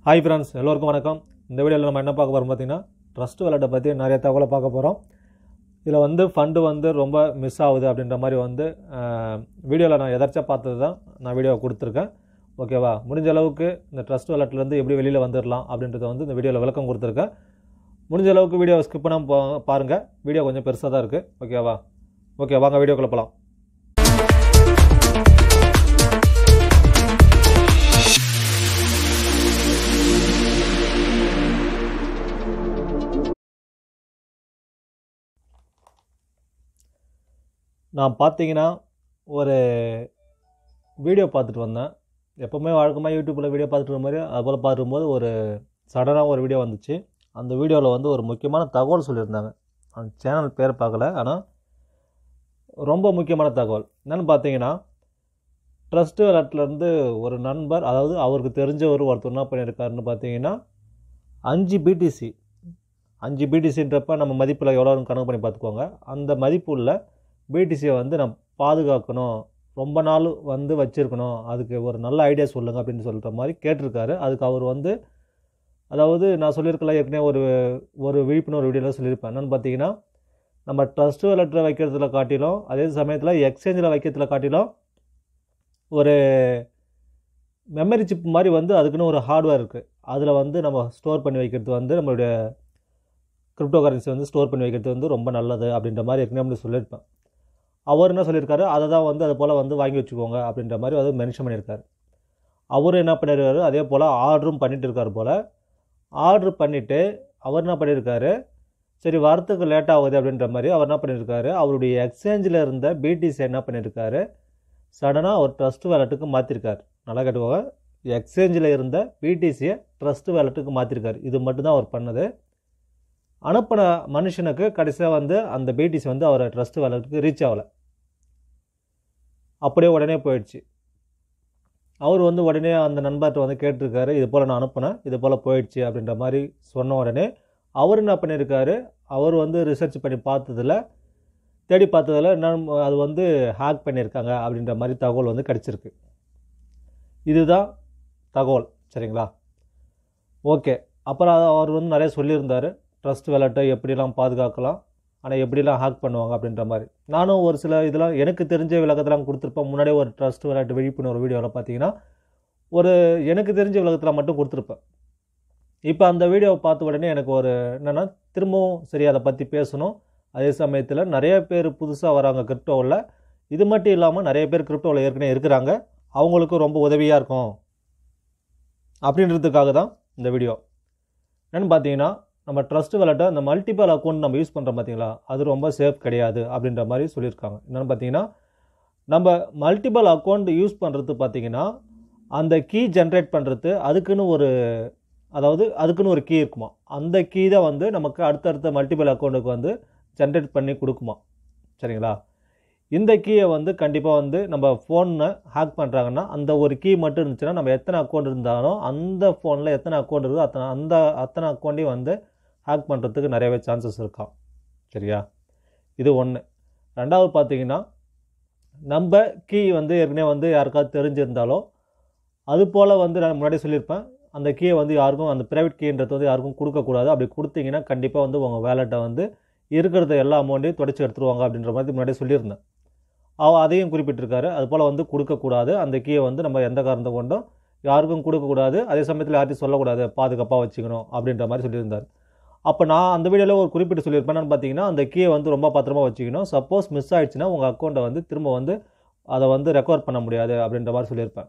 hi friends எல்லோருக்கும் வணக்கம் இந்த வீடியோவில் நம்ம என்ன பார்க்க போகிறோம் பார்த்தீங்கன்னா ட்ரஸ்ட் வேலட்டை பற்றி நிறைய தகவலை பார்க்க போகிறோம் இதில் வந்து ஃபண்டு வந்து ரொம்ப மிஸ் ஆகுது அப்படின்ற மாதிரி வந்து வீடியோவில் நான் எதாச்சும் பார்த்தது தான் நான் வீடியோ கொடுத்துருக்கேன் ஓகேவா முடிஞ்ச அளவுக்கு இந்த ட்ரஸ்ட் வேலட்லேருந்து எப்படி வெளியில் வந்துடலாம் அப்படின்றத வந்து இந்த வீடியோவில் விளக்கம் கொடுத்துருக்கேன் முடிஞ்ச அளவுக்கு வீடியோ ஸ்கிப் பண்ணாமல் போ பாருங்கள் வீடியோ கொஞ்சம் பெருசாக தான் இருக்குது ஓகேவா ஓகே வாங்க வீடியோக்குள்ளே போகலாம் நான் பார்த்தீங்கன்னா ஒரு வீடியோ பார்த்துட்டு வந்தேன் எப்போவுமே வழக்கமாக யூடியூப்பில் வீடியோ பார்த்துட்டு இருக்க மாதிரி அதுபோல் பார்க்கும்போது ஒரு சடனாக ஒரு வீடியோ வந்துச்சு அந்த வீடியோவில் வந்து ஒரு முக்கியமான தகவல் சொல்லியிருந்தாங்க அந்த சேனல் பேர் பார்க்கல ஆனால் ரொம்ப முக்கியமான தகவல் என்னென்னு பார்த்தீங்கன்னா ட்ரஸ்ட் விளையாட்டுலேருந்து ஒரு நண்பர் அதாவது அவருக்கு தெரிஞ்ச ஒரு ஒருத்தர் என்ன பண்ணியிருக்காருன்னு பார்த்தீங்கன்னா அஞ்சு பிடிசி அஞ்சு பிடிசின்றப்ப நம்ம மதிப்பில் எவ்வளோன்னு கணக்கு பண்ணி பார்த்துக்கோங்க அந்த மதிப்புள்ள பிடிசியை வந்து நம்ம பாதுகாக்கணும் ரொம்ப நாள் வந்து வச்சுருக்கணும் அதுக்கு ஒரு நல்ல ஐடியா சொல்லுங்கள் அப்படின்னு சொல்கிற மாதிரி கேட்டிருக்காரு அதுக்கு அவர் வந்து அதாவது நான் சொல்லியிருக்கல ஏற்கனவே ஒரு ஒரு விழிப்புணர்வு வீடியோவில் சொல்லியிருப்பேன் என்னென்னு பார்த்தீங்கன்னா நம்ம ட்ரஸ்ட் லெட்டரை வைக்கிறதுல காட்டிலும் அதே சமயத்தில் எக்ஸ்சேஞ்சில் வைக்கிறதுல காட்டிலும் ஒரு மெமரி சிப் மாதிரி வந்து அதுக்குன்னு ஒரு ஹார்ட்வேர் இருக்குது அதில் வந்து நம்ம ஸ்டோர் பண்ணி வைக்கிறது வந்து நம்மளுடைய கிரிப்டோ கரன்சி வந்து ஸ்டோர் பண்ணி வைக்கிறது வந்து ரொம்ப நல்லது அப்படின்ற மாதிரி ஏற்கனவே சொல்லியிருப்பேன் அவர் என்ன சொல்லியிருக்காரு அதை தான் வந்து அது போல் வந்து வாங்கி வச்சுக்கோங்க அப்படின்ற மாதிரி வந்து மென்ஷன் பண்ணியிருக்காரு அவர் என்ன பண்ணியிருக்காரு அதே போல் ஆர்டரும் பண்ணிட்டு இருக்கார் போல் ஆர்டர் பண்ணிவிட்டு அவர் என்ன பண்ணியிருக்காரு சரி வரத்துக்கு லேட் ஆகுது அப்படின்ற மாதிரி அவர் என்ன பண்ணியிருக்காரு அவருடைய எக்ஸ்சேஞ்சில் இருந்த பிடிசி என்ன பண்ணியிருக்காரு சடனாக அவர் ட்ரஸ்ட் வேலட்டுக்கு மாற்றிருக்காரு நல்லா கேட்டுக்கோங்க எக்ஸ்சேஞ்சில் இருந்த பிடிசியை ட்ரஸ்ட் வேலட்டுக்கு மாற்றிருக்காரு இது மட்டும்தான் அவர் பண்ணது அனுப்பின மனுஷனுக்கு கடைசியாக வந்து அந்த பிடிசி வந்து அவரை ட்ரஸ்ட் வேலட்டுக்கு ரீச் ஆகலை அப்படியே உடனே போயிடுச்சு அவர் வந்து உடனே அந்த நண்பர்கிட்ட வந்து கேட்டிருக்காரு இது போல் நான் அனுப்புனேன் இது போல் போயிடுச்சு அப்படின்ற மாதிரி சொன்ன உடனே அவர் என்ன பண்ணியிருக்காரு அவர் வந்து ரிசர்ச் பண்ணி பார்த்ததில் தேடி பார்த்ததில் என்ன அது வந்து ஹேக் பண்ணியிருக்காங்க அப்படின்ற மாதிரி தகவல் வந்து கிடச்சிருக்கு இதுதான் தகவல் சரிங்களா ஓகே அப்புறம் அவர் வந்து நிறைய சொல்லியிருந்தார் ட்ரஸ்ட் வேலட்டை எப்படிலாம் பாதுகாக்கலாம் ஆனால் எப்படிலாம் ஹேக் பண்ணுவாங்க அப்படின்ற மாதிரி நானும் ஒரு சில இதெல்லாம் எனக்கு தெரிஞ்ச விளக்கத்தெல்லாம் கொடுத்துருப்பேன் முன்னாடியே ஒரு ட்ரஸ்ட் விளையாட்டு விழிப்புணர்வு வீடியோவில் பார்த்தீங்கன்னா ஒரு எனக்கு தெரிஞ்ச விளக்கத்தில் மட்டும் கொடுத்துருப்பேன் இப்போ அந்த வீடியோவை பார்த்த உடனே எனக்கு ஒரு என்னென்னா திரும்பவும் சரி அதை பற்றி பேசணும் அதே சமயத்தில் நிறைய பேர் புதுசாக வராங்க கிரிப்டோவில் இது மட்டும் இல்லாமல் நிறைய பேர் கிரிப்டோவில் ஏற்கனவே இருக்கிறாங்க அவங்களுக்கும் ரொம்ப உதவியாக இருக்கும் அப்படின்றதுக்காக தான் இந்த வீடியோ என்னென்னு பார்த்தீங்கன்னா நம்ம ட்ரஸ்ட் வேலட்டை அந்த மல்டிபிள் அக்கௌண்ட் நம்ம யூஸ் பண்ணுறோம் பார்த்தீங்களா அது ரொம்ப சேஃப் கிடையாது அப்படின்ற மாதிரி சொல்லியிருக்காங்க என்னென்னு பார்த்தீங்கன்னா நம்ம மல்டிபிள் அக்கௌண்ட் யூஸ் பண்ணுறது பார்த்தீங்கன்னா அந்த கீ ஜென்ரேட் பண்ணுறது அதுக்குன்னு ஒரு அதாவது அதுக்குன்னு ஒரு கீ இருக்குமா அந்த கீ தான் வந்து நமக்கு அடுத்தடுத்த மல்டிபிள் அக்கௌண்ட்டுக்கு வந்து ஜென்ரேட் பண்ணி கொடுக்குமா சரிங்களா இந்த கீயை வந்து கண்டிப்பாக வந்து நம்ம ஃபோனை ஹேக் பண்ணுறாங்கன்னா அந்த ஒரு கீ மட்டும் இருந்துச்சுன்னா நம்ம எத்தனை அக்கௌண்ட் இருந்தாலும் அந்த ஃபோனில் எத்தனை அக்கௌண்ட் இருக்கோ அத்தனை அந்த அத்தனை அக்கௌண்ட்டையும் வந்து ஹேக் பண்ணுறதுக்கு நிறையவே சான்சஸ் இருக்கான் சரியா இது ஒன்று ரெண்டாவது பார்த்தீங்கன்னா நம்ம கீ வந்து ஏற்கனவே வந்து யாருக்காவது தெரிஞ்சிருந்தாலோ அது போல் வந்து நான் முன்னாடி சொல்லியிருப்பேன் அந்த கீயை வந்து யாருக்கும் அந்த ப்ரைவேட் கீன்றது வந்து யாருக்கும் கொடுக்கக்கூடாது அப்படி கொடுத்தீங்கன்னா கண்டிப்பாக வந்து உங்கள் வேலெட்டை வந்து இருக்கிறத எல்லா அமௌண்ட்டையும் தொடச்சி எடுத்துருவாங்க அப்படின்ற மாதிரி முன்னாடி சொல்லியிருந்தேன் அவ அதையும் குறிப்பிட்டிருக்காரு அது போல் வந்து கொடுக்கக்கூடாது அந்த கீயை வந்து நம்ம எந்த காரணத்தை கொண்டும் யாருக்கும் கொடுக்கக்கூடாது அதே சமயத்தில் யார்ட்டையும் சொல்லக்கூடாது பாதுகாப்பாக வச்சுக்கணும் அப்படின்ற மாதிரி சொல்லியிருந்தார் அப்போ நான் அந்த வீடியோவில் ஒரு குறிப்பிட்டு சொல்லியிருப்பேன்னு பார்த்தீங்கன்னா அந்த கீயை வந்து ரொம்ப பத்திரமா வச்சுக்கணும் சப்போஸ் மிஸ் ஆயிடுச்சுன்னா உங்கள் அக்கௌண்ட்டை வந்து திரும்ப வந்து அதை வந்து ரெக்கவர் பண்ண முடியாது அப்படின்ற மாதிரி சொல்லியிருப்பேன்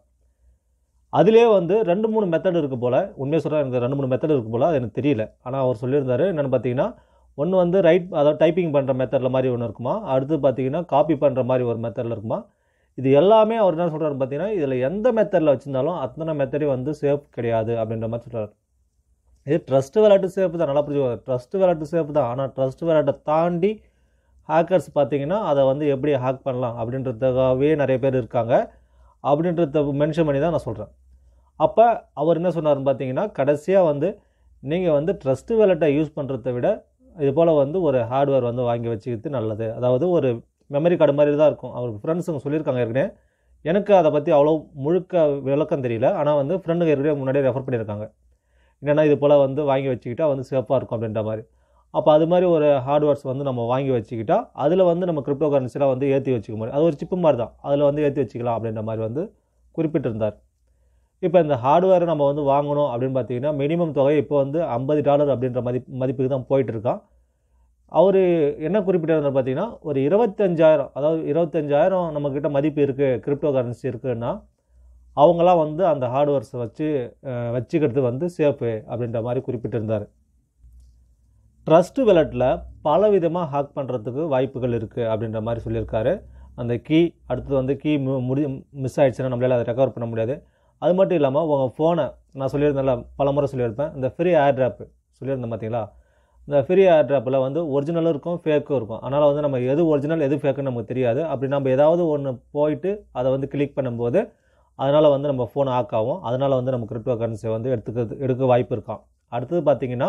அதிலே வந்து ரெண்டு மூணு மெத்தட் இருக்குது போல் உண்மையை சொல்கிறேன் எனக்கு ரெண்டு மூணு மெத்தட் இருக்குது போல் அது எனக்கு தெரியல ஆனால் அவர் சொல்லியிருந்தாரு என்னென்னு பார்த்தீங்கன்னா ஒன்று வந்து ரைட் அதாவது டைப்பிங் பண்ணுற மெத்தடில் மாதிரி ஒன்று இருக்குமா அடுத்து பார்த்தீங்கன்னா காப்பி பண்ணுற மாதிரி ஒரு மெத்தடில் இருக்குமா இது எல்லாமே அவர் என்ன சொல்கிறாரு பார்த்தீங்கன்னா இதில் எந்த மெத்தடில் வச்சுருந்தாலும் அத்தனை மெத்தடே வந்து சேஃப் கிடையாது அப்படின்ற மாதிரி சொல்கிறார் இது ட்ரஸ்ட் விளையாட்டு சேஃப் தான் நல்லா புரிஞ்சு ட்ரஸ்ட் விளையாட்டு சேஃப் தான் ஆனால் ட்ரஸ்ட் விளையாட்டை தாண்டி ஹேக்கர்ஸ் பார்த்தீங்கன்னா அதை வந்து எப்படி ஹேக் பண்ணலாம் அப்படின்றதுக்காகவே நிறைய பேர் இருக்காங்க அப்படின்றத மென்ஷன் பண்ணி தான் நான் சொல்கிறேன் அப்போ அவர் என்ன சொன்னார்னு பார்த்தீங்கன்னா கடைசியாக வந்து நீங்கள் வந்து ட்ரஸ்ட் வேலட்டை யூஸ் பண்ணுறத விட இது போல் வந்து ஒரு ஹார்ட்வேர் வந்து வாங்கி வச்சுக்கிறது நல்லது அதாவது ஒரு மெமரி கார்டு மாதிரி தான் இருக்கும் அவர் ஃப்ரெண்ட்ஸுங்க சொல்லியிருக்காங்க ஏற்கனவே எனக்கு அதை பற்றி அவ்வளோ முழுக்க விளக்கம் தெரியல ஆனால் வந்து ஃப்ரெண்டுங்க ஏற்கனவே முன்னாடியே ரெஃபர் பண்ணியிருக்காங்க என்னென்னா இது போல் வந்து வாங்கி வச்சுக்கிட்டா வந்து சேஃபாக இருக்கும் அப்படின்ற மாதிரி அப்போ அது மாதிரி ஒரு ஹார்ட்வேர்ஸ் வந்து நம்ம வாங்கி வச்சுக்கிட்டா அதில் வந்து நம்ம கிரிப்டோ கரன்சிலாம் வந்து ஏற்றி வச்சுக்க முடியும் அது ஒரு சிப்பு மாதிரி தான் அதில் வந்து ஏற்றி வச்சுக்கலாம் அப்படின்ற மாதிரி வந்து குறிப்பிட்டிருந்தார் இப்போ இந்த ஹார்ட்வேரை நம்ம வந்து வாங்கணும் அப்படின்னு பார்த்தீங்கன்னா மினிமம் தொகை இப்போ வந்து ஐம்பது டாலர் அப்படின்ற மதிப் மதிப்புக்கு தான் போயிட்டு இருக்கான் அவர் என்ன குறிப்பிட்டிருந்தார் பார்த்தீங்கன்னா ஒரு இருபத்தஞ்சாயிரம் அதாவது இருபத்தஞ்சாயிரம் நம்மக்கிட்ட மதிப்பு இருக்குது கிரிப்டோ கரன்சி இருக்குன்னா அவங்களாம் வந்து அந்த ஹார்ட்வேர்ஸை வச்சு அஹ், வச்சுக்கிறது வந்து சேஃபு அப்படின்ற மாதிரி குறிப்பிட்டிருந்தார் ட்ரஸ்ட் வெலட்டில் பல விதமாக ஹேக் பண்ணுறதுக்கு வாய்ப்புகள் இருக்குது அப்படின்ற மாதிரி சொல்லியிருக்காரு அந்த கீ அடுத்தது வந்து கீ முடி மிஸ் ஆயிடுச்சுன்னா நம்மளால அதை ரெக்கவர் பண்ண முடியாது அது மட்டும் இல்லாமல் உங்கள் ஃபோனை நான் சொல்லியிருந்தேன்ல பல முறை சொல்லியிருப்பேன் இந்த ஃப்ரீ ஏர் ட்ராப்பு சொல்லியிருந்தேன் பார்த்தீங்களா இந்த ஃப்ரீ ஏர் ட்ராப்பில் வந்து ஒரிஜினலும் இருக்கும் ஃபேக்கும் இருக்கும் அதனால் வந்து நம்ம எது ஒரிஜினல் எது ஃபேக்குன்னு நமக்கு தெரியாது அப்படி நம்ம ஏதாவது ஒன்று போயிட்டு அதை வந்து கிளிக் பண்ணும்போது அதனால் வந்து நம்ம ஃபோன் ஆக் ஆகும் அதனால் வந்து நம்ம கிரிப்டோ கரன்சியை வந்து எடுத்துக்கிறது எடுக்க வாய்ப்பு இருக்கான் அடுத்தது பார்த்தீங்கன்னா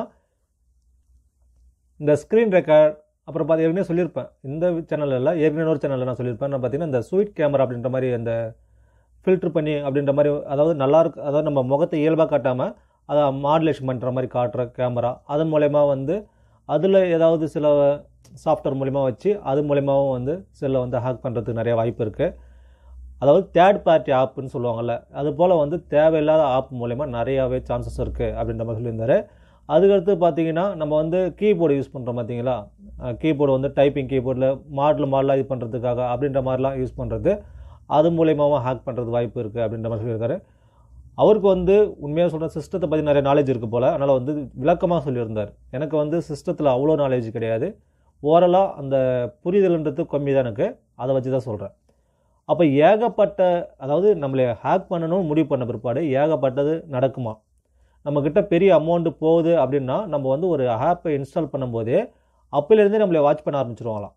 இந்த ஸ்க்ரீன் ரெக்கார்ட் அப்புறம் பார்த்து ஏற்கனவே சொல்லியிருப்பேன் இந்த சேனலில் இல்லை ஏற்கனவே ஒரு சேனலில் நான் சொல்லியிருப்பேன் நான் பார்த்தீங்கன்னா இந்த ஸ்வீட் கேமரா அப்படின்ற மாதிரி அந்த ஃபில்ட்ரு பண்ணி அப்படின்ற மாதிரி அதாவது நல்லா இருக்கு அதாவது நம்ம முகத்தை இயல்பாக காட்டாமல் அதை மாடுலேஷன் பண்ணுற மாதிரி காட்டுற கேமரா அதன் மூலயமா வந்து அதில் ஏதாவது சில சாஃப்ட்வேர் மூலிமா வச்சு அது மூலயமாவும் வந்து செல்லை வந்து ஹேக் பண்ணுறதுக்கு நிறைய வாய்ப்பு இருக்குது அதாவது தேர்ட் பார்ட்டி ஆப்புன்னு சொல்லுவாங்கள்ல அது போல் வந்து தேவையில்லாத ஆப் மூலயமா நிறையாவே சான்சஸ் இருக்குது அப்படின்ற மாதிரி சொல்லியிருந்தாரு அதுக்கடுத்து பார்த்தீங்கன்னா நம்ம வந்து கீபோர்டு யூஸ் பண்ணுறோம் பார்த்தீங்களா கீபோர்டு வந்து டைப்பிங் கீபோர்டில் மாடல் மாடலாக இது பண்ணுறதுக்காக அப்படின்ற மாதிரிலாம் யூஸ் பண்ணுறது அது மூலயமாவும் ஹேக் பண்ணுறது வாய்ப்பு இருக்குது அப்படின்ற மாதிரி சொல்லியிருக்காரு அவருக்கு வந்து உண்மையாக சொல்கிற சிஸ்டத்தை பற்றி நிறைய நாலேஜ் இருக்குது போல் அதனால் வந்து விளக்கமாக சொல்லியிருந்தார் எனக்கு வந்து சிஸ்டத்தில் அவ்வளோ நாலேஜ் கிடையாது ஓரலாக அந்த புரிதல்ன்றது கம்மி தான் எனக்கு அதை வச்சு தான் சொல்கிறேன் அப்போ ஏகப்பட்ட அதாவது நம்மளை ஹேக் பண்ணணும்னு முடிவு பண்ண பிற்பாடு ஏகப்பட்டது நடக்குமா நம்மக்கிட்ட பெரிய அமௌண்ட்டு போகுது அப்படின்னா நம்ம வந்து ஒரு ஆப்பை இன்ஸ்டால் பண்ணும்போதே அப்போலேருந்தே நம்மளை வாட்ச் பண்ண ஆரம்பிச்சிருவாங்களாம்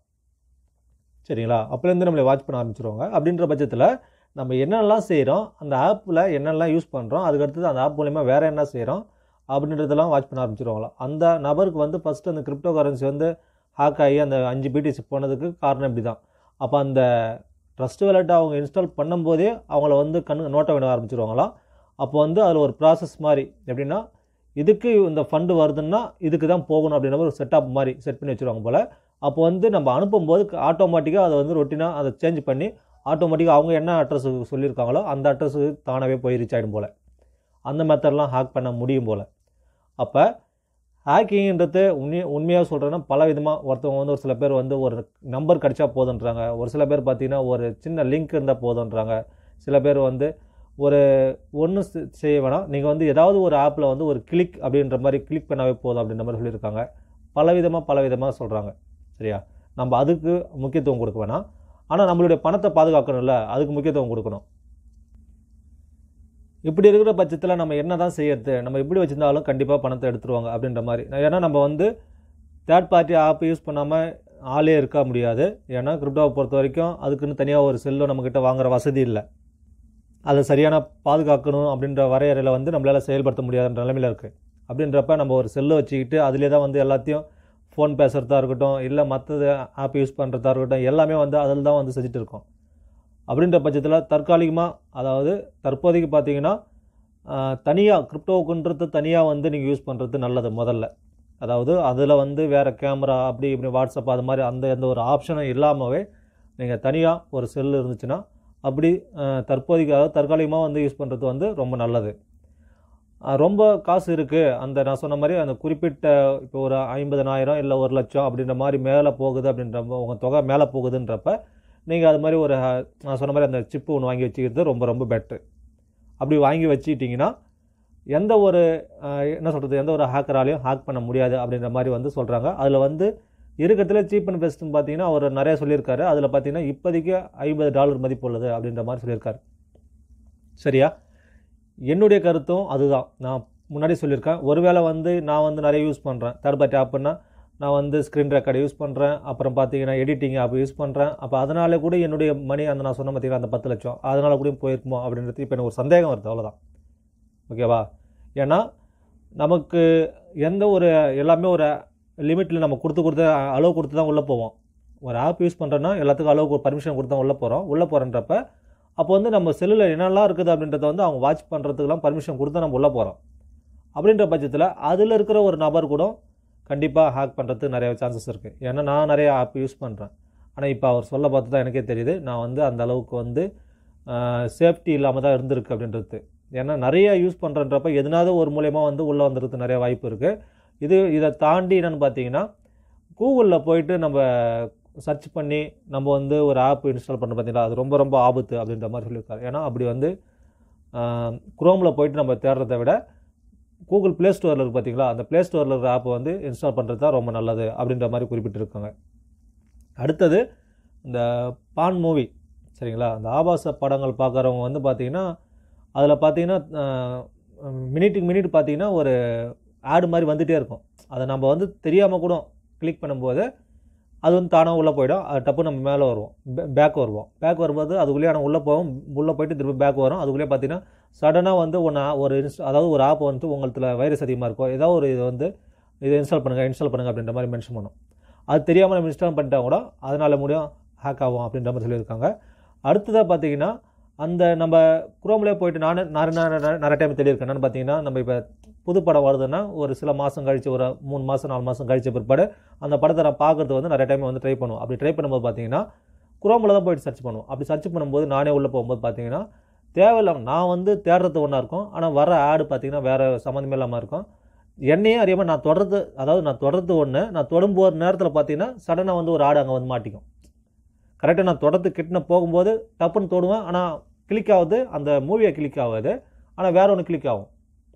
சரிங்களா அப்போலேருந்து நம்மளை வாட்ச் பண்ண ஆரம்பிச்சிருவாங்க அப்படின்ற பட்சத்தில் நம்ம என்னெல்லாம் செய்கிறோம் அந்த ஆப்பில் என்னெல்லாம் யூஸ் பண்ணுறோம் அதுக்கடுத்தது அந்த ஆப் மூலயமா வேறு என்ன செய்கிறோம் அப்படின்றதெல்லாம் வாட்ச் பண்ண ஆரம்பிச்சிருவாங்களாம் அந்த நபருக்கு வந்து ஃபஸ்ட்டு அந்த கிரிப்டோ கரன்சி வந்து ஹேக் ஆகி அந்த அஞ்சு பிடிசி போனதுக்கு காரணம் இப்படி தான் அப்போ அந்த ட்ரஸ்ட் வேலட்டை அவங்க இன்ஸ்டால் பண்ணும்போதே அவங்கள வந்து கண்ணு நோட்ட விட ஆரம்பிச்சிருவாங்களாம் அப்போ வந்து அதில் ஒரு ப்ராசஸ் மாதிரி எப்படின்னா இதுக்கு இந்த ஃபண்டு வருதுன்னா இதுக்கு தான் போகணும் அப்படின்ற ஒரு செட்டப் மாதிரி செட் பண்ணி வச்சுருவாங்க போல் அப்போ வந்து நம்ம அனுப்பும்போது ஆட்டோமேட்டிக்காக அதை வந்து ரொட்டீனாக அதை சேஞ்ச் பண்ணி ஆட்டோமேட்டிக்காக அவங்க என்ன அட்ரஸுக்கு சொல்லியிருக்காங்களோ அந்த அட்ரஸுக்கு தானாகவே போய் ரீச் ஆகிடும் போல் அந்த மெத்தட்லாம் ஹேக் பண்ண முடியும் போல் அப்போ ஹேக்கிங்ன்றது உண்மை உண்மையாக சொல்கிறேன்னா பல விதமாக ஒருத்தவங்க வந்து ஒரு சில பேர் வந்து ஒரு நம்பர் கிடச்சா போதுன்றாங்க ஒரு சில பேர் பார்த்தீங்கன்னா ஒரு சின்ன லிங்க் இருந்தால் போதுன்றாங்க சில பேர் வந்து ஒரு ஒன்று செய்ய வேணாம் நீங்கள் வந்து ஏதாவது ஒரு ஆப்பில் வந்து ஒரு கிளிக் அப்படின்ற மாதிரி கிளிக் பண்ணாவே போதும் அப்படின்ற மாதிரி சொல்லியிருக்காங்க பல விதமாக பல விதமாக சொல்கிறாங்க சரியா நம்ம அதுக்கு முக்கியத்துவம் கொடுக்க வேணாம் ஆனால் நம்மளுடைய பணத்தை பாதுகாக்கணும்ல அதுக்கு முக்கியத்துவம் கொடுக்கணும் இப்படி இருக்கிற பட்சத்தில் நம்ம என்ன தான் செய்யறது நம்ம எப்படி வச்சிருந்தாலும் கண்டிப்பாக பணத்தை எடுத்துருவாங்க அப்படின்ற மாதிரி ஏன்னா நம்ம வந்து தேர்ட் பார்ட்டி ஆப் யூஸ் பண்ணாமல் ஆளே இருக்க முடியாது ஏன்னா கிரிப்டோவை பொறுத்த வரைக்கும் அதுக்குன்னு தனியாக ஒரு செல்லோ நம்மக்கிட்ட வாங்குற வசதி இல்லை அதை சரியான பாதுகாக்கணும் அப்படின்ற வரையறையில் வந்து நம்மளால் செயல்படுத்த முடியாதுன்ற நிலைமையில் இருக்குது அப்படின்றப்ப நம்ம ஒரு செல்லை வச்சுக்கிட்டு அதிலே தான் வந்து எல்லாத்தையும் ஃபோன் பேசுகிறதா இருக்கட்டும் இல்லை மற்றது ஆப் யூஸ் பண்ணுறதா இருக்கட்டும் எல்லாமே வந்து அதில் தான் வந்து செஞ்சுட்டு இருக்கோம் அப்படின்ற பட்சத்தில் தற்காலிகமாக அதாவது தற்போதைக்கு பார்த்தீங்கன்னா தனியாக கிரிப்டோக்குன்றது தனியாக வந்து நீங்கள் யூஸ் பண்ணுறது நல்லது முதல்ல அதாவது அதில் வந்து வேறு கேமரா அப்படி இப்படி வாட்ஸ்அப் அது மாதிரி அந்த எந்த ஒரு ஆப்ஷனும் இல்லாமவே நீங்கள் தனியாக ஒரு செல் இருந்துச்சுன்னா அப்படி அஹ், தற்போதைக்கு அதாவது தற்காலிகமாக வந்து யூஸ் பண்ணுறது வந்து ரொம்ப நல்லது அஹ், ரொம்ப காசு இருக்குது அந்த நான் சொன்ன மாதிரி அந்த குறிப்பிட்ட இப்போ ஒரு ஐம்பதனாயிரம் இல்லை ஒரு லட்சம் அப்படின்ற மாதிரி மேலே போகுது அப்படின்ற உங்கள் தொகை மேலே போகுதுன்றப்ப நீங்கள் அது மாதிரி ஒரு அஹ், நான் சொன்ன மாதிரி அந்த சிப்பு ஒன்று வாங்கி வச்சுக்கிறது ரொம்ப ரொம்ப பெட்ரு அப்படி வாங்கி வச்சுக்கிட்டிங்கன்னா எந்த ஒரு அஹ், என்ன சொல்கிறது எந்த ஒரு ஹேக்கராலையும் ஹேக் பண்ண முடியாது அப்படின்ற மாதிரி வந்து சொல்கிறாங்க அதில் வந்து இருக்கிறதுல சீப் அண்ட் பெஸ்ட்னு பார்த்தீங்கன்னா அவர் நிறைய சொல்லியிருக்காரு அதில் பார்த்தீங்கன்னா இப்போதைக்கு ஐம்பது டாலர் மதிப்பு உள்ளது அப்படின்ற மாதிரி சொல்லியிருக்காரு சரியா என்னுடைய கருத்தும் அதுதான் நான் முன்னாடி சொல்லியிருக்கேன் ஒருவேளை வந்து நான் வந்து நிறைய யூஸ் பண்ணுறேன் தேர்ட் பார்ட்டி ஆப்புன்னா நான் வந்து ஸ்க்ரீன் ரெக்கார்டு யூஸ் பண்ணுறேன் அப்புறம் பார்த்தீங்கன்னா எடிட்டிங் ஆப் யூஸ் பண்ணுறேன் அப்போ அதனால கூட என்னுடைய மணி அந்த நான் சொன்ன பார்த்தீங்கன்னா அந்த பத்து லட்சம் அதனால கூட போயிருக்குமோ அப்படின்றது இப்போ எனக்கு ஒரு சந்தேகம் வருது அவ்வளோதான் ஓகேவா ஏன்னா நமக்கு எந்த ஒரு எல்லாமே ஒரு லிமிட்டில் நம்ம கொடுத்து கொடுத்து அளவு கொடுத்து தான் உள்ளே போவோம் ஒரு ஆப் யூஸ் பண்ணுறோன்னா எல்லாத்துக்கும் அளவுக்கு பர்மிஷன் கொடுத்து தான் உள்ளே போகிறோம் உள்ளே போகிறன்றப்ப அப்போ வந்து நம்ம செல்லில் என்னெல்லாம் இருக்குது அப்படின்றத வந்து அவங்க வாட்ச் பண்ணுறதுக்கெல்லாம் பர்மிஷன் கொடுத்து நம்ம உள்ளே போகிறோம் அப்படின்ற பட்சத்தில் அதில் இருக்கிற ஒரு நபர் கூட கண்டிப்பாக ஹேக் பண்ணுறதுக்கு நிறைய சான்சஸ் இருக்குது ஏன்னா நான் நிறைய ஆப் யூஸ் பண்ணுறேன் ஆனால் இப்போ அவர் சொல்ல பார்த்து தான் எனக்கே தெரியுது நான் வந்து அந்த அளவுக்கு வந்து சேஃப்டி இல்லாமல் தான் இருந்திருக்கு அப்படின்றது ஏன்னா நிறைய யூஸ் பண்ணுறன்றப்ப எதுனாவது ஒரு மூலயமா வந்து உள்ளே வந்துடுறதுக்கு நிறைய வாய்ப்பு இருக்குது இது இதை தாண்டி என்னென்னு பார்த்தீங்கன்னா கூகுளில் போயிட்டு நம்ம சர்ச் பண்ணி நம்ம வந்து ஒரு ஆப் இன்ஸ்டால் பண்ண பார்த்தீங்களா அது ரொம்ப ரொம்ப ஆபத்து அப்படின்ற மாதிரி சொல்லியிருக்காரு ஏன்னா அப்படி வந்து குரோமில் போயிட்டு நம்ம தேடுறதை விட கூகுள் ப்ளே ஸ்டோரில் இருக்குது பார்த்தீங்களா அந்த ப்ளே ஸ்டோரில் இருக்கிற ஆப்பை வந்து இன்ஸ்டால் பண்ணுறது தான் ரொம்ப நல்லது அப்படின்ற மாதிரி குறிப்பிட்டிருக்காங்க அடுத்தது இந்த பான் மூவி சரிங்களா அந்த ஆபாச படங்கள் பார்க்குறவங்க வந்து பார்த்தீங்கன்னா அதில் பார்த்தீங்கன்னா மினிட்டுக்கு மினிட் பார்த்தீங்கன்னா ஒரு ஆடு மாதிரி வந்துகிட்டே இருக்கும் அதை நம்ம வந்து தெரியாமல் கூட கிளிக் பண்ணும்போது அது வந்து தானாக உள்ளே போயிடும் அது டப்பு நம்ம மேலே வருவோம் பேக் வருவோம் பேக் வரும்போது அதுக்குள்ளேயே நம்ம உள்ளே போவோம் உள்ளே போயிட்டு திருப்பி பேக் வரும் அதுக்குள்ளேயே பார்த்தீங்கன்னா சடனாக வந்து ஒன்று ஒரு இன்ஸ்ட் அதாவது ஒரு ஆப் வந்து உங்களுக்கு வைரஸ் அதிகமாக இருக்கும் ஏதாவது ஒரு இது வந்து இதை இன்ஸ்டால் பண்ணுங்கள் இன்ஸ்டால் பண்ணுங்கள் அப்படின்ற மாதிரி மென்ஷன் பண்ணும் அது தெரியாமல் நம்ம இன்ஸ்டால் பண்ணிட்டா கூட அதனால் முடியும் ஹேக் ஆகும் அப்படின்ற மாதிரி சொல்லியிருக்காங்க அடுத்ததாக பார்த்தீங்கன்னா அந்த நம்ம குரோம்லேயே போயிட்டு நான் நிறைய நிறைய டைம் தெரியிருக்கேன் என்னென்னு பார்த்தீங்கன்னா நம்ம இப்போ புது படம் வருதுன்னா ஒரு சில மாதம் கழித்து ஒரு மூணு மாதம் நாலு மாதம் கழிச்ச பிற்பாடு அந்த படத்தை நான் பார்க்குறது வந்து நிறைய டைம் வந்து ட்ரை பண்ணுவோம் அப்படி ட்ரை பண்ணும்போது பார்த்தீங்கன்னா குரோமில் தான் போயிட்டு சர்ச் பண்ணுவோம் அப்படி சர்ச் பண்ணும்போது நானே உள்ளே போகும்போது பார்த்தீங்கன்னா தேவையில்லாம நான் வந்து தேடுறது ஒன்றா இருக்கும் ஆனால் வர ஆடு பார்த்தீங்கன்னா வேறு சம்மந்தமே இல்லாமல் இருக்கும் என்னையே அறியாமல் நான் தொடர்றது அதாவது நான் தொடர்றது ஒன்று நான் தொடும் போகிற நேரத்தில் பார்த்தீங்கன்னா சடனாக வந்து ஒரு ஆடு அங்கே வந்து மாட்டிக்கும் கரெக்டாக நான் தொடர்ந்து கிட்டின போகும்போது டப்புன்னு தொடுவேன் ஆனால் கிளிக் ஆகுது அந்த மூவியை கிளிக் ஆகாது ஆனால் வேற ஒன்று கிளிக் ஆகும்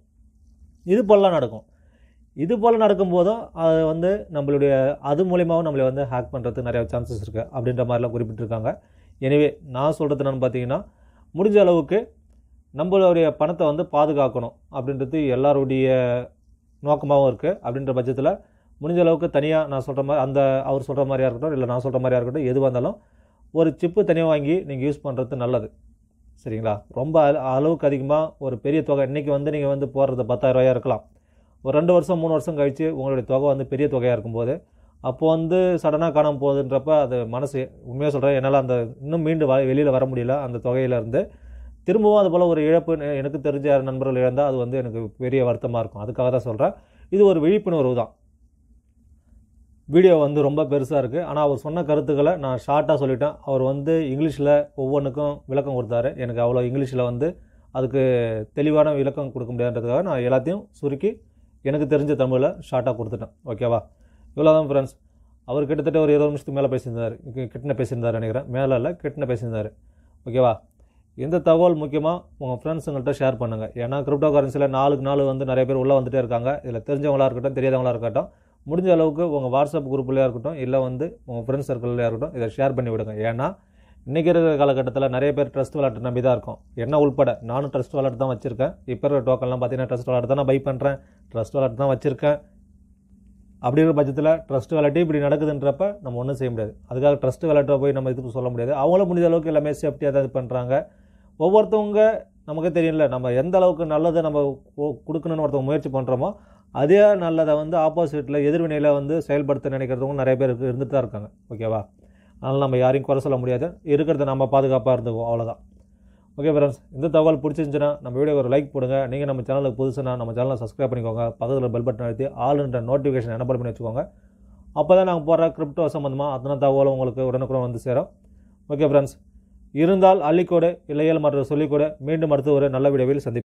இது போலலாம் நடக்கும் இது போல் நடக்கும்போதும் அது வந்து நம்மளுடைய அது மூலியமாகவும் நம்மளை வந்து ஹேக் பண்ணுறதுக்கு நிறைய சான்சஸ் இருக்குது அப்படின்ற மாதிரிலாம் குறிப்பிட்டிருக்காங்க எனவே நான் சொல்கிறது என்னென்னு பார்த்தீங்கன்னா முடிஞ்ச அளவுக்கு நம்மளுடைய பணத்தை வந்து பாதுகாக்கணும் அப்படின்றது எல்லாருடைய நோக்கமாகவும் இருக்குது அப்படின்ற பட்சத்தில் முடிஞ்ச அளவுக்கு தனியாக நான் சொல்கிற மாதிரி அந்த அவர் சொல்கிற மாதிரியா இருக்கட்டும் இல்லை நான் சொல்கிற மாதிரியா இருக்கட்டும் எதுவாக இருந்தாலும் ஒரு சிப்பு தனியாக வாங்கி நீங்கள் யூஸ் பண்ணுறது நல்லது சரிங்களா ரொம்ப அள- அளவுக்கு அதிகமாக ஒரு பெரிய தொகை இன்றைக்கி வந்து நீங்கள் வந்து போடுறது பத்தாயிரரூவாயாக இருக்கலாம் ஒரு ரெண்டு வருஷம் மூணு வருஷம் கழித்து உங்களுடைய தொகை வந்து பெரிய தொகையாக இருக்கும்போது அப்போ வந்து சடனாக காணாமல் போகுதுன்றப்ப அது மனசு உண்மையாக சொல்கிறேன் என்னால் அந்த இன்னும் மீண்டு வ வெளியில் வர முடியல அந்த தொகையிலேருந்து திரும்பவும் அது போல் ஒரு இழப்பு எ- எனக்கு தெரிஞ்ச யார் நண்பர்கள் இழந்தால் அது வந்து எனக்கு பெரிய வருத்தமாக இருக்கும் அதுக்காக தான் சொல்கிறேன் இது ஒரு விழிப்புணர்வு தான் வீடியோ வந்து ரொம்ப பெருசாக இருக்குது ஆனால் அவர் சொன்ன கருத்துக்களை நான் ஷார்ட்டாக சொல்லிட்டேன் அவர் வந்து இங்கிலீஷில் ஒவ்வொன்றுக்கும் விளக்கம் கொடுத்தாரு எனக்கு அவ்வளோ இங்கிலீஷில் வந்து அதுக்கு தெளிவான விளக்கம் கொடுக்க முடியாதுன்றதுக்காக நான் எல்லாத்தையும் சுருக்கி எனக்கு தெரிஞ்ச தமிழில் ஷார்ட்டாக கொடுத்துட்டேன் ஓகேவா இவ்வளோ தான் ஃப்ரெண்ட்ஸ் அவர் கிட்டத்தட்ட ஒரு இருபது நிமிஷத்துக்கு மேலே பேசியிருந்தார் கி- கிட்டன பேசியிருந்தார் நினைக்கிறேன் மேலே இல்லை கிட்டன பேசியிருந்தார் ஓகேவா இந்த தகவல் முக்கியமாக உங்கள் ஃப்ரெண்ட்ஸுங்கள்ட்ட ஷேர் பண்ணுங்கள் ஏன்னா கிரிப்டோ கரன்சியில் நாளுக்கு நாள் வந்து நிறைய பேர் உள்ளே வந்துட்டே இருக்காங்க இதில் தெரிஞ்சவங்களா இருக்கட்டும் தெரியாதவங்களா இருக்கட்டும் முடிஞ்ச அளவுக்கு உங்கள் வாட்ஸ்அப் குரூப்லையாக இருக்கட்டும் இல்லை வந்து உங்கள் ஃப்ரெண்ட்ஸ் சர்க்கிள்லையாக இருக்கட்டும் இதை ஷேர் பண்ணி விடுங்க ஏன்னா இன்றைக்கி இருக்கிற காலகட்டத்தில் நிறைய பேர் ட்ரஸ்ட் விளாட்டு நம்பி தான் இருக்கும் என்ன உள்பட நானும் ட்ரஸ்ட் விளாட்டு தான் வச்சுருக்கேன் இப்போ இருக்கிற டோக்கன்லாம் பார்த்தீங்கன்னா ட்ரஸ்ட் விளாட்டு தான் நான் பை பண்ணுறேன் ட்ரஸ்ட் விளாட்டு தான் வச்சுருக்கேன் அப்படி இருக்கிற பட்சத்தில் ட்ரஸ்ட் விளையாட்டு இப்படி நடக்குதுன்றப்ப நம்ம ஒன்றும் செய்ய முடியாது அதுக்காக ட்ரஸ்ட் விளையாட்டை போய் நம்ம இதுக்கு சொல்ல முடியாது அவங்களும் முடிஞ்ச அளவுக்கு எல்லாமே சேஃப்டியாக தான் இது பண்ணுறாங்க ஒவ்வொருத்தவங்க நமக்கு தெரியல நம்ம எந்த அளவுக்கு நல்லதை நம்ம கு- கொடுக்கணும்னு ஒருத்தவங்க முயற்சி பண்ணுறோமோ அதே நல்லதை வந்து ஆப்போசிட்டில் எதிர்வினையில் வந்து செயல்படுத்த நினைக்கிறவங்க நிறைய பேர் இருக்கு- இருந்துட்டு தான் இருக்காங்க ஓகேவா அதனால் நம்ம யாரையும் குறை சொல்ல முடியாது இருக்கிறத நம்ம பாதுகாப்பாக இருந்துக்குவோம் அவ்வளோதான் ஓகே ஃப்ரெண்ட்ஸ் இந்த தகவல் பிடிச்சிருந்துச்சுன்னா நம்ம வீடியோ ஒரு லைக் போடுங்க நீங்கள் நம்ம சேனலுக்கு புதுசுனா நம்ம சேனலை சப்ஸ்கிரைப் பண்ணிக்கோங்க பக்கத்தில் பெல் பட்டன் அழுத்தி ஆளுன்ற நோட்டிஃபிகேஷன் எனபிள் பண்ணி வச்சுக்கோங்க அப்போ தான் நாங்கள் போடுற கிரிப்டோ சம்மந்தமாக அத்தனை தகவலும் உங்களுக்கு உடனுக்குடன் வந்து சேரும் ஓகே ஃப்ரெண்ட்ஸ் இருந்தால் அள்ளிக்கோடு இல்லையல் மற்ற சொல்லிக்கோடு மீண்டும் அடுத்த ஒரு நல்ல வீடியோவில் சந்திப்போம்